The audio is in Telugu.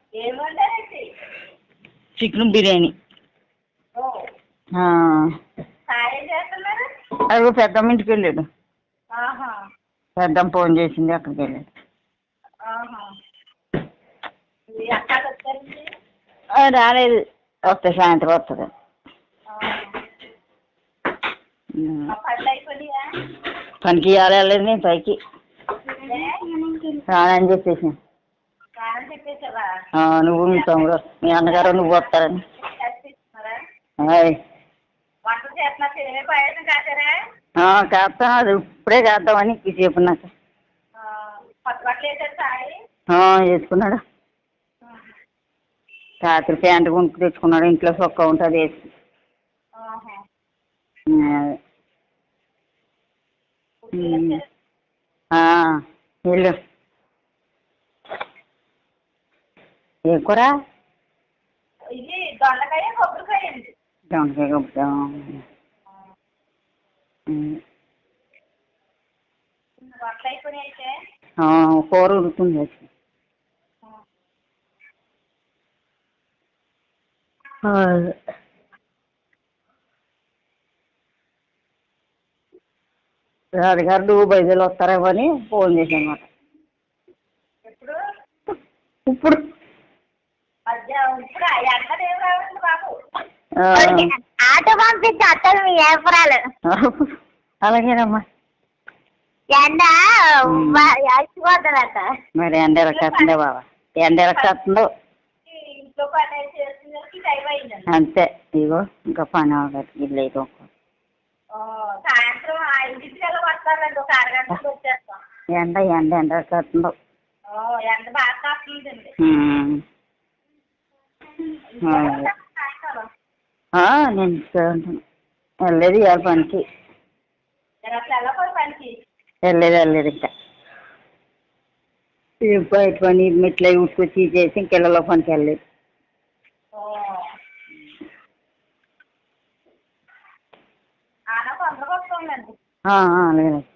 ఏం వండారండి చికెన్ బిర్యానీ ఓ ఆ, సాయం చేస్తున్నారు అదిగో పెద్దమ్మ ఇంటికి వెళ్ళాడు ఆహా పెద్దమ్మ ఫోన్ చేసింది అక్కడికి వెళ్ళాడు ఆహా మీ అక్క వచ్చారండి ఆ, రాలేదు వస్తే సాయంత్రం వస్తుంది ఆ పళ్ళు అయిపోయినాయా పనికి ఇవ్వాలి వెళ్ళలేదు నేను పైకి రానని చెప్పేసి కారం చెప్పేసావా ఆ, నువ్వు మీ తమ్ముడు మీ అన్నగారు నువ్వు వస్తారని చేస్తున్నారా ఆయ్. వంట చేస్తున్నా సేమే పాయసం కాసారా ఆ, కాస్తాను అది ఇప్పుడే కాద్దామని చెప్పు నాకు ఆ, కొత్త బట్టలు వేసారు సాయి ఆ, వేసుకున్నాడు రాత్రి ప్యాంటు కొనుక్కు తెచ్చుకున్నాడు ఇంట్లో సొక్క ఉంటుంది వేసి ఆహా. ఉమ్. ఆ, వెళ్ళు ఏ కూర ఇది దొండకాయ కొబ్బరికాయ అండి దొండకాయ కొబ్బరి వంటలు అయిపోయినాయి అయితే కూర ఉడుకుతుంది రాజుగారు నువ్వు బయలుదేరి వస్తారేమో అని ఫోన్ చేశాను అన్నమాట ఎప్పుడు ఇప్పుడు మధ్య ఇప్పుడు ఎండ ఏం రావండి బాబు ఆ, ఆటో పంపించి అత్తలు మీ ఏపరాలు అలాగేనమ్మా ఎండ అలసిపోతుందట మరి ఎండ ఎలా కాస్తుందో బాబా ఎండ ఎలా కాస్తుందో ఈ ఇంట్లో పని చేస్తున్నకి టైం అయిందండి అంతే ఇగో ఇంకా పని అవ్వదు ఇల్లు అయితే ఆ, సాయంత్రం ఐదింటికి అలా వస్తానండి ఒక అరగంటకి వచ్చేస్తాం ఎండ ఎండ ఎండ ఎలా కాస్తుందో ఆ, ఎండ బాగా కాస్తుందండి ఉమ్. ఆ. సాయంకాలం ఆ, నేను ఇక్కడ ఉంటాను వెళ్ళలేదు ఇవాళ పనికి నేను అసలు వెళ్ళకపోయి పనికి వెళ్ళలేదు వెళ్ళలేదు ఇంకా ఈ బయట పని మెట్లు అవి ఉట్టుకొచ్చి చేసి ఇంకెళ్ళలో పనికి వెళ్ళలేదు ఆ. ఆన తొందరగా వస్తుందండి ఆ, ఆ, అలాగే